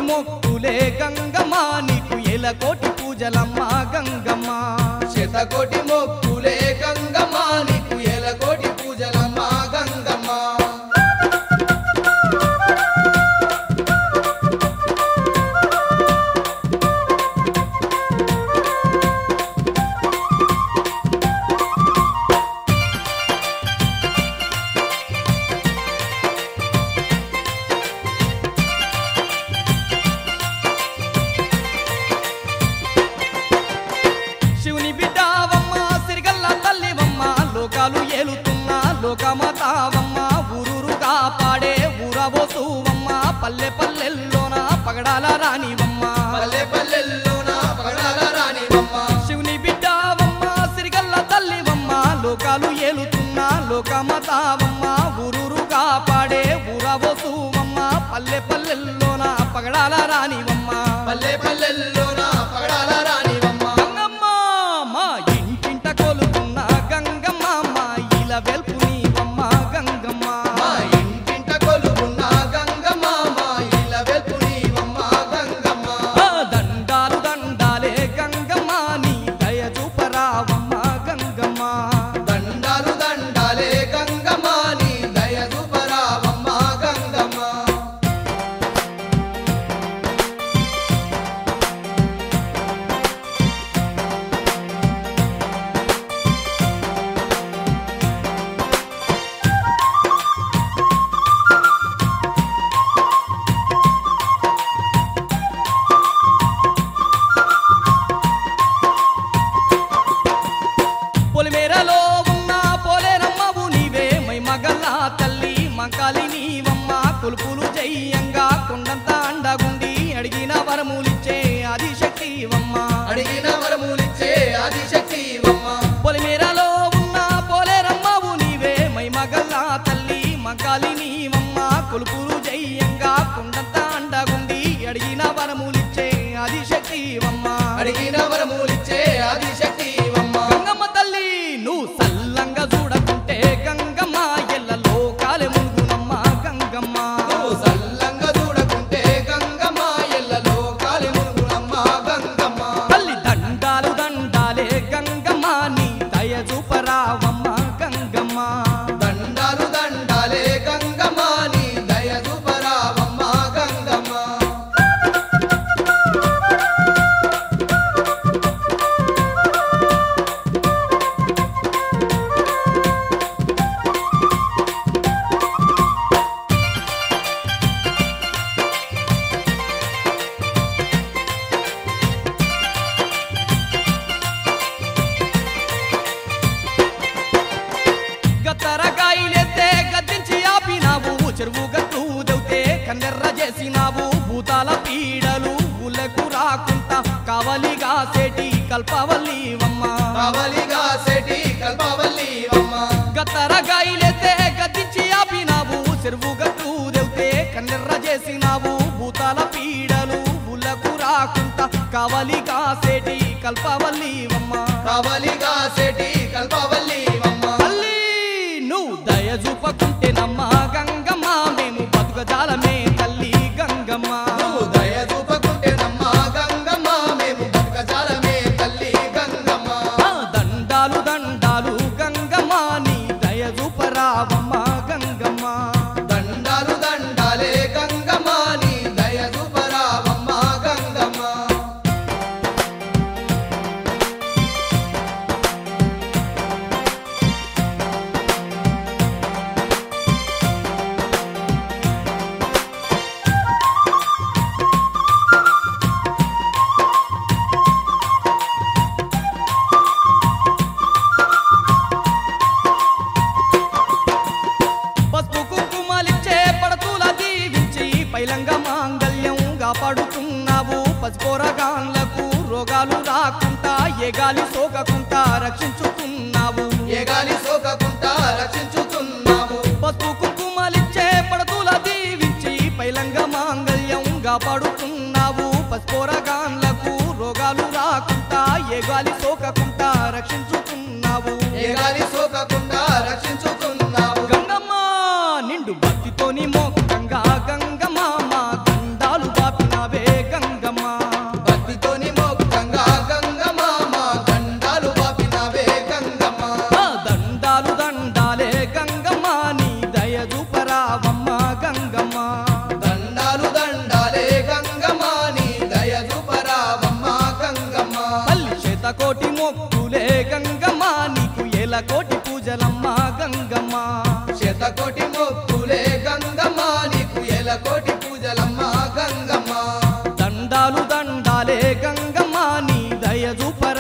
మొక్కులే గంగమ్మ నీకు ఎలకోటి పూజలమ్మ గంగమ్మ శతకోటి మొక్కులే గంగమ్మ నీకు ఎలకోటి పూజలమ్మ గంగమ్మ శివుని బిడ్డావమ్మ సిరిగల్ల తల్లివమ్మ లోకాలు ఏలుతున్న లోకమతావమ్మ ఊరూరుగా పాడే ఊరబోసువమ్మ పల్లె పల్లెల్లోన పగడాల రానివమ్మ పల్లె పల్లెల్లోన పగడాల రానివమ్మ శివుని బిడ్డావమ్మ సిరిగల్ల తల్లివమ్మ లోకాలు ఏలుతున్న లోకమతావమ్మ ఊరూరుగా పాడే ఊరబోసువమ్మ పల్లె పల్లెల్లోన పగడాల రానివమ్మ పల్లె పల్లెల్లోన పగడాల రానివమ్మ గంగమ్మ మా ఇంటింట కొలుకున్న గంగమ్మ మా ఇల వెల్పు నీవమ్మ గంగమ్మ మా ఇంటింట కొలువున్న గంగమ్మ మా ఇల వెల్పు నీవమ్మ గంగమ్మ ఆ దండాలు దండాలే గంగమ్మ నీ దయ చూపరావమ్మ గంగమ్మ దండాలు దండాలే గంగమ్మ నీ దయ చూపరావమ్మ గంగమ్మ పొలిమేరలో ఉన్న పోలేరమ్మవు నీవే మై మగల్లా తల్లి మంకాలి నీవమ్మ కొలుపులు జయ్యంగా కొండంత అండగుండి అడిగిన వరములిచ్చే ఆదిశక్తివమ్మ అడిగిన వరములిచ్చే ఆదిశక్తివమ్మ పొలిమేరలో ఉన్న పోలేరమ్మవు నీవే మై మగల్లా తల్లి మగాలి నీవమ్మ కొలుపులు జయ్యంగా కొండంత అండగుండి అడిగిన వరములిచ్చే ఆదిశక్తివమ్మ అడిగిన వరములిచ్చే ఆదిశక్తివమ్మ గంగమ్మ తల్లి నువ్వు సల్లంగా చూడకుంటే గంగమ్మ ఎల్ల లోకాలే ముందునమ్మ గంగమ్మ నువ్వు సల్లంగా చూడకుంటే గంగమ్మ ఎల్ల లోకాలి మునుగునమ్మ గంగమ్మ తల్లి దండాలు దండాలే గంగమ్మ నీ దయ చూపరావమ్మ గంగమ్మ దండాలు దండాలే గంగమ్మ నీ దయ చూపరావమ్మ గంగమ్మ గత్తరకాయలెత్తే గద్దించి ఆపినావు చెరువు గట్టు దౌతే కన్నెర్ర చేసినావు భూతాల పీడలు ఊళ్ళకు రాకుంటా కావలిగా సేటి కల్పవల్లివమ్మ కావలిగా సెటి కల్పవల్లివమ్మ గత్తరకాయలెత్తే గద్దించి ఆపినావు చెరువు గట్టు దౌతే కన్నెర్ర చేసినావు భూతాల పీడలు ఊళ్ళకు రాకుంటా కావలిగా సేటి కల్పవల్లివమ్మ కావలిగా సెటి కల్పవల్లివమ్మ తల్లి నువ్వు దయ చూపకుంటే నమ్మ గంగమ్మ మేము బతుకజాలమే తల్లి గంగమ్మ నువ్వు దయ చూపకుంటే నమ్మ గంగమ్మ మేము బతుకజాలమే తల్లి గంగమ్మ ఆ దండాలు దండాలు గంగమ్మ నీ దయ చూపరావమ్మ గంగమ్మ దండాలు దండాలే గంగమ్మ నీ దయ చూపరావమ్మ గంగమ్మ పసుపు కుంకుమలిచ్చే పడతుల దీవించి పైలంగ మాంగళ్యంగా పడుతున్నావు పసిపోరగాన్లకు రోగాలు రాకుండా ఏ గాలి సోకకుండా రక్షించుతున్నావు ఏ గాలి సోకకుండా రక్షించుతున్నావు పసుపు కుంకుమలిచ్చే పడతుల దీవించి పైలంగ మాంగళ్యంగా పడుతున్నావు పసిపోరగాన్లకు రోగాలు రాకుండా ఏ గాలి సోకకుండా రక్షించుతున్నావు ఏ గాలి సోకకుండా రక్షించుతున్నావు గంగమ్మ నిండు భక్తితోని మోకంగా గంగమ్మ మా గండాలు బాపినావే శతకోటి మొక్కులే గంగమ్మ నీకు ఎలకోటి పూజలమ్మ గంగమ్మ దండాలు దండాలే గంగమ్మ నీ దయ చూప